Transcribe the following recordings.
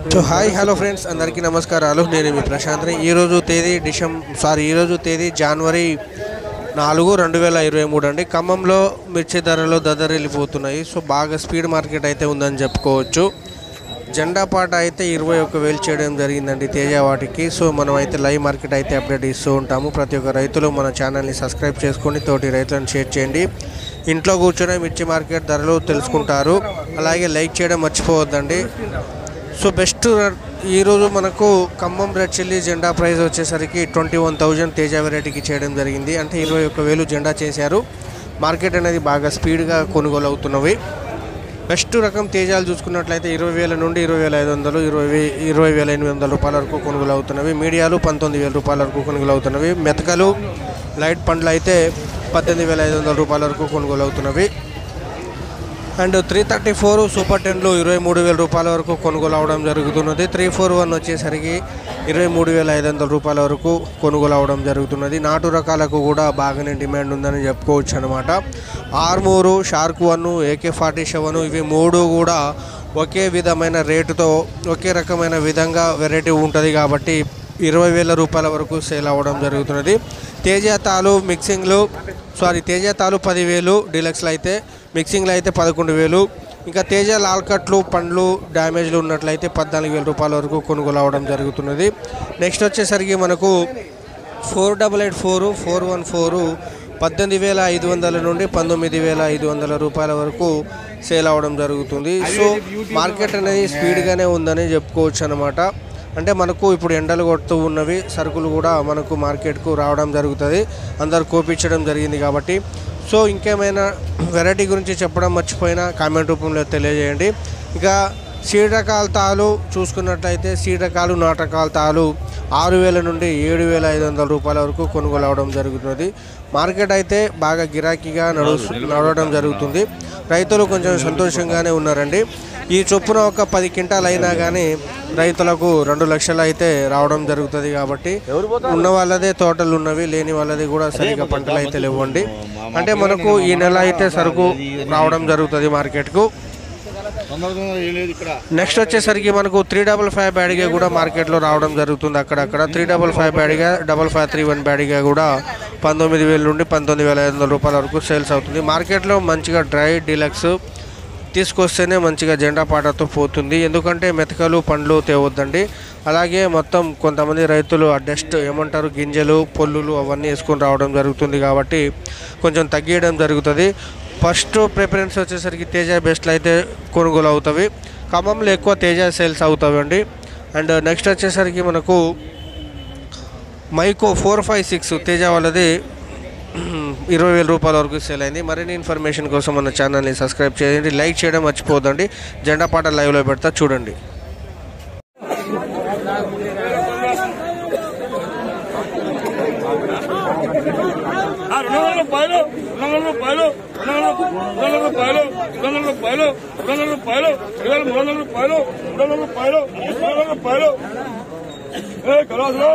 So hi hello friends అందరికీ నమస్కారాలు నేను మీ ప్రశాంత్ని ఈరోజు తేదీ డిసెం సారీ ఈరోజు తేదీ జనవరి నాలుగు రెండు వేల ఇరవై మూడు అండి ఖమ్మంలో మిర్చి ధరలు దదరిల్లిపోతున్నాయి సో బాగా స్పీడ్ మార్కెట్ అయితే ఉందని చెప్పుకోవచ్చు జెండా పాట అయితే ఇరవై ఒక్క వేలు చేయడం జరిగిందండి తేజ వాటికి సో మనం అయితే లైవ్ మార్కెట్ అయితే అప్డేట్ ఇస్తూ ఉంటాము ప్రతి ఒక్క రైతులు మన ఛానల్ని సబ్స్క్రైబ్ చేసుకొని తోటి రైతులను షేర్ చేయండి ఇంట్లో కూర్చొని మిర్చి మార్కెట్ ధరలు తెలుసుకుంటారు అలాగే లైక్ చేయడం మర్చిపోవద్దండి సో బెస్ట్ ఈరోజు మనకు ఖమ్మం రెడ్ చిల్లీ జెండా ప్రైస్ వచ్చేసరికి ట్వంటీ వన్ థౌజండ్ తేజ వెరైటీకి చేయడం జరిగింది అంటే ఇరవై ఒక్క వేలు జెండా చేశారు మార్కెట్ అనేది బాగా స్పీడ్గా కొనుగోలు అవుతున్నవి బెస్ట్ రకం తేజాలు చూసుకున్నట్లయితే ఇరవై వేల నుండి ఇరవై వేల ఐదు వందలు ఇరవై వే ఇరవై వేల ఎనిమిది వందల రూపాయల వరకు కొనుగోలు అవుతున్నవి మీడియాలు పంతొమ్మిది వేల రూపాయల వరకు కొనుగోలు అవుతున్నవి మెతకలు లైట్ పండ్లు అయితే పద్దెనిమిది వేల ఐదు వందల రూపాయల వరకు కొనుగోలు అవుతున్నవి and three thirty four super టెన్లు ఇరవై మూడు వేల రూపాయల వరకు కొనుగోలు అవడం జరుగుతున్నది త్రీ ఫోర్ వన్ వచ్చేసరికి ఇరవై మూడు వేల ఐదు వందల రూపాయల వరకు కొనుగోలు అవడం జరుగుతున్నది నాటు రకాలకు కూడా బాగానే డిమాండ్ ఉందని చెప్పుకోవచ్చు అనమాట Armoor shark one AK forty seven ఇవి మూడు కూడా ఒకే విధమైన రేటుతో ఒకే రకమైన విధంగా వెరైటీ ఉంటుంది కాబట్టి ఇరవై వేల రూపాయల వరకు సేల్ అవ్వడం జరుగుతున్నది తేజ తాలు మిక్సింగ్లు సారీ తేజ తాలు పదివేలు డీలక్స్లో అయితే మిక్సింగ్లో అయితే పదకొండు వేలు ఇంకా తేజ లాల్ కట్లు పండ్లు డ్యామేజ్లు ఉన్నట్లయితే పద్నాలుగు వేల రూపాయల వరకు కొనుగోలు అవ్వడం జరుగుతున్నది నెక్స్ట్ వచ్చేసరికి మనకు four double eight four four one four పద్దెనిమిది వేల ఐదు వందల నుండి పంతొమ్మిది వేల ఐదు వందల రూపాయల వరకు సేల్ అవ్వడం జరుగుతుంది సో మార్కెట్ అనేది స్పీడ్గానే ఉందని చెప్పుకోవచ్చు అనమాట అంటే మనకు ఇప్పుడు ఎండలు కొడుతూ ఉన్నవి సరుకులు కూడా మనకు మార్కెట్కు రావడం జరుగుతుంది అందరు కోపించడం జరిగింది కాబట్టి సో ఇంకేమైనా వెరైటీ గురించి చెప్పడం మర్చిపోయినా కామెంట్ రూపంలో తెలియజేయండి ఇక సీడ్ రకాల తాలు చూసుకున్నట్లయితే సీడ్ రకాలు నాటకాల తాలు ఆరు వేల నుండి ఏడు వేల ఐదు వందల రూపాయల వరకు కొనుగోలు అవడం జరుగుతున్నది మార్కెట్ అయితే బాగా గిరాకీగా నడు నడవడం జరుగుతుంది రైతులు కొంచెం సంతోషంగానే ఉన్నారండి ఈ చొప్పున ఒక పది క్వింటాలు అయినా కానీ రైతులకు రెండు లక్షలు అయితే రావడం జరుగుతుంది కాబట్టి ఉన్న వాళ్ళదే తోటలు ఉన్నవి లేని వాళ్ళది కూడా సరిగా పంటలు అయితే లేవండి అంటే మనకు ఈ నెల అయితే సరుకు రావడం జరుగుతుంది మార్కెట్కు నెక్స్ట్ వచ్చేసరికి మనకు త్రీ డబల్ ఫైవ్ బ్యాడిగా కూడా మార్కెట్లో రావడం జరుగుతుంది అక్కడక్కడ త్రీ డబల్ ఫైవ్ బ్యాడిగా డబల్ ఫైవ్ త్రీ వన్ బ్యాడిగా కూడా పంతొమ్మిది వేల నుండి పంతొమ్మిది వేల ఐదు వందల రూపాయల వరకు సేల్స్ అవుతుంది మార్కెట్లో మంచిగా డ్రై డీలక్స్ తీసుకొస్తేనే మంచిగా జెండా పాటతో పోతుంది ఎందుకంటే మెతకలు పండ్లు తేవద్దండి అలాగే మొత్తం కొంతమంది రైతులు ఆ డస్ట్ ఏమంటారు గింజలు పొల్లులు అవన్నీ వేసుకొని రావడం జరుగుతుంది కాబట్టి కొంచెం తగ్గియడం జరుగుతుంది ఫస్ట్ ప్రిఫరెన్స్ వచ్చేసరికి తేజ బెస్ట్లు అయితే కొనుగోలు అవుతాయి ఖమ్మంలో ఎక్కువ తేజ సేల్స్ అవుతాయండి అండ్ నెక్స్ట్ వచ్చేసరికి మనకు మైకో ఫోర్ ఫైవ్ సిక్స్ తేజ వాళ్ళది ఇరవై వేల రూపాయల వరకు సేల్ అయింది మరిన్ని ఇన్ఫర్మేషన్ కోసం మన ఛానల్ని సబ్స్క్రైబ్ చేయండి లైక్ చేయడం మర్చిపోదండి జెండా పాట లైవ్లో పెడతా చూడండి ఆ రెండు వందల రూపాయలు రెండు వందల రూపాయలు రెండు వందల రూపాయలు రెండు వందల రూపాయలు రెండు వందల రూపాయలు రెండు వేల మూడు వందల రూపాయలు రెండు వందల రూపాయలు మూడు వందల రూపాయలు ఏ కలాసులు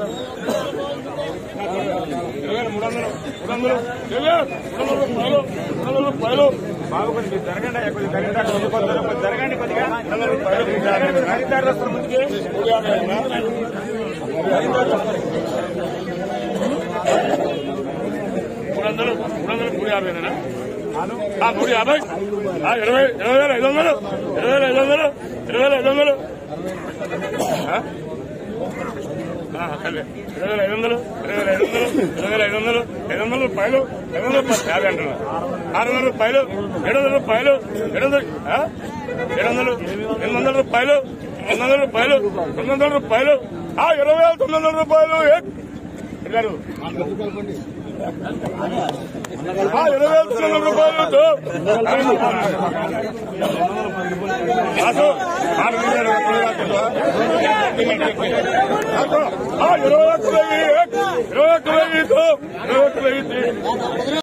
ఇరవై వేల మూడు వందలు మూడు వందలు ఇరవై మూడు వందల రూపాయలు మూడు వందల రూపాయలు బాగా కొద్దిగా జరగండి కొద్దిగా జరగండి కొద్దిగా జరగండి కొద్దిగా మూడు వందల రూపాయలు ఖరీదారు వస్తారు ముందుకి మూడు యాభై మూడు వందలు మూడు వందలు మూడు యాభైనా ఆ, మూడు యాభై ఆ, ఇరవై ఇరవై వేల ఐదు వందలు ఇరవై వేల ఐదు వందలు ఇరవై వేల ఐదు వందలు ఆ? ఆ, సరే. ఇరవై వేల ఐదు వందలు ఇరవై వేల ఐదు వందలు ఇరవై వేల ఐదు వందలు ఐదు వందల రూపాయలు ఐదు వందల రూపాయలు యాభై అంటున్నా ఆరు వందల రూపాయలు ఏడు వందల రూపాయలు ఏడు వందలు ఆ? ఏడు వందలు ఎనిమిది వందల రూపాయలు ఎనిమిది వందల రూపాయలు తొమ్మిది వందల రూపాయలు ఆ ఇరవై వేల తొమ్మిది వందల రూపాయలు ఏ? గారు ఆ, ఇరవై వేల తొమ్మిది వందల రూపాయలు తో. కాదు. ఆరు వేల కాదు. ఆ, ఇరవై ఒక్క వెయ్యి. ఇరవై ఒక్క వెయ్యి తో. ఇరవై ఒక్క వెయ్యి